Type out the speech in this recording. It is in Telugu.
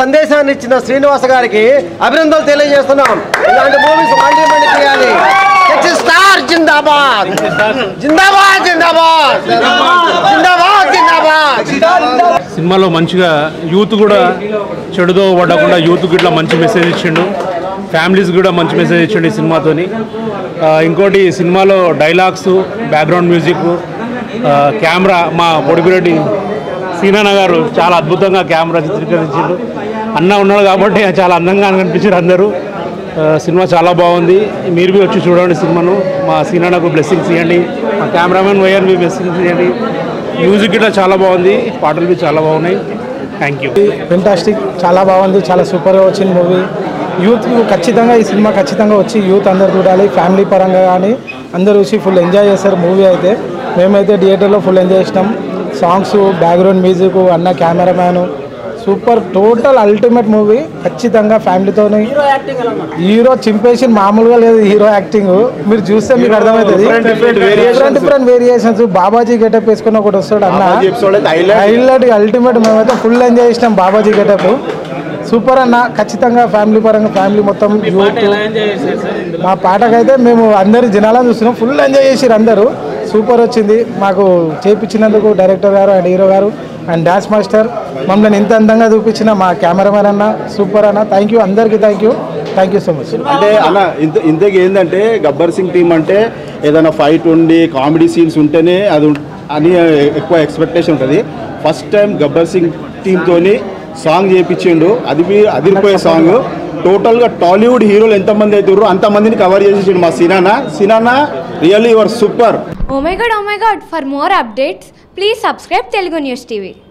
సందేశాన్ని ఇచ్చిన శ్రీనివాస గారికి అభినందనలు తెలియజేస్తున్నాం ఇలాంటి మూవీస్ మళ్ళీ మళ్ళీ చేయాలి సెక్సీ స్టార్ జిందాబాద్ జిందాబాద్ జిందాబాద్ జిందాబాద్ జిందాబాద్ సినిమాలో మంచిగా యూత్ కూడా చెడుదో పడకుండా యూత్ ఇట్లా మంచి మెసేజ్ ఇచ్చిండు ఫ్యామిలీస్ కూడా మంచి మెసేజ్ ఇచ్చిండు ఈ సినిమాతోని ఆ, ఇంకోటి సినిమాలో డైలాగ్స్ బ్యాక్గ్రౌండ్ మ్యూజిక్ ఆ, కెమెరా మా పొడిపిరెడ్డి సీనాన్న గారు చాలా అద్భుతంగా కెమెరా చిత్రీకరించారు అన్న ఉన్నాడు కాబట్టి చాలా అందంగా కనిపించారు అందరూ ఆ, సినిమా చాలా బాగుంది మీరు బి వచ్చి చూడండి సినిమాను మా సీనాన్నకు బ్లెస్సింగ్స్ ఇవ్వండి మా కెమెరామెన్ వైఆర్ మీ బ్లెస్సింగ్స్ ఇవ్వండి మ్యూజిక్ ఇట్లా చాలా బాగుంది పాటలు బి చాలా బాగున్నాయి థ్యాంక్ యూ ఫెంటాస్టిక్ చాలా బాగుంది చాలా సూపర్గా వచ్చింది మూవీ యూత్ ఖచ్చితంగా ఈ సినిమా ఖచ్చితంగా వచ్చి యూత్ అందరు చూడాలి ఫ్యామిలీ పరంగా కానీ అందరూ చూసి ఫుల్ ఎంజాయ్ చేస్తారు మూవీ అయితే మేమైతే థియేటర్లో ఫుల్ ఎంజాయ్ చేసినాం సాంగ్స్ బ్యాక్గ్రౌండ్ మ్యూజిక్ అన్న cameraman super total ultimate movie ఖచ్చితంగా ఫ్యామిలీతో హీరో చింపేసి మామూలుగా లేదు హీరో యాక్టింగ్ మీరు చూస్తే మీకు అర్థమవుతుంది different different variations Babaji getup వేసుకుని ఒకటి వస్తాడు అన్న హైలైట్ అల్టిమేట్ మేమైతే ఫుల్ ఎంజాయ్ చేసినాం బాబాజీ గెటప్ సూపర్ అన్న ఖచ్చితంగా ఫ్యామిలీ పరంగా ఫ్యామిలీ మొత్తం యూత్ మా పాటకైతే మేము అందరి జనాలను చూస్తున్నాం ఫుల్ ఎంజాయ్ చేసిరు అందరూ సూపర్ వచ్చింది మాకు చేపించినందుకు డైరెక్టర్ గారు అండ్ హీరో గారు అండ్ డాన్స్ మాస్టర్ మమ్మల్ని ఇంత అందంగా చూపించిన మా కెమెరామెన్ అన్న సూపర్ అన్న థ్యాంక్ యూ అందరికీ thank you thank you so much అంటే అన్న ఇంత ఇంతకీ ఏంటంటే గబ్బర్ సింగ్ టీం అంటే ఏదైనా ఫైట్ ఉండి కామెడీ సీన్స్ ఉంటేనే అది ఉం- అని ఎక్కువ ఎక్స్పెక్టేషన్ ఉంటుంది ఫస్ట్ టైం గబ్బర్ సింగ్ టీంతోని సాంగ్ చేయించిండు అది బి- అదిరిపోయే సాంగ్ టోటల్గా టాలీవుడ్ హీరోలు ఎంతమంది అవుతారు అంతమందిని కవర్ చేసేసిండు మా సినానా సినానా really your super Oh my god, oh my god, for more updates, please subscribe Telugu News TV.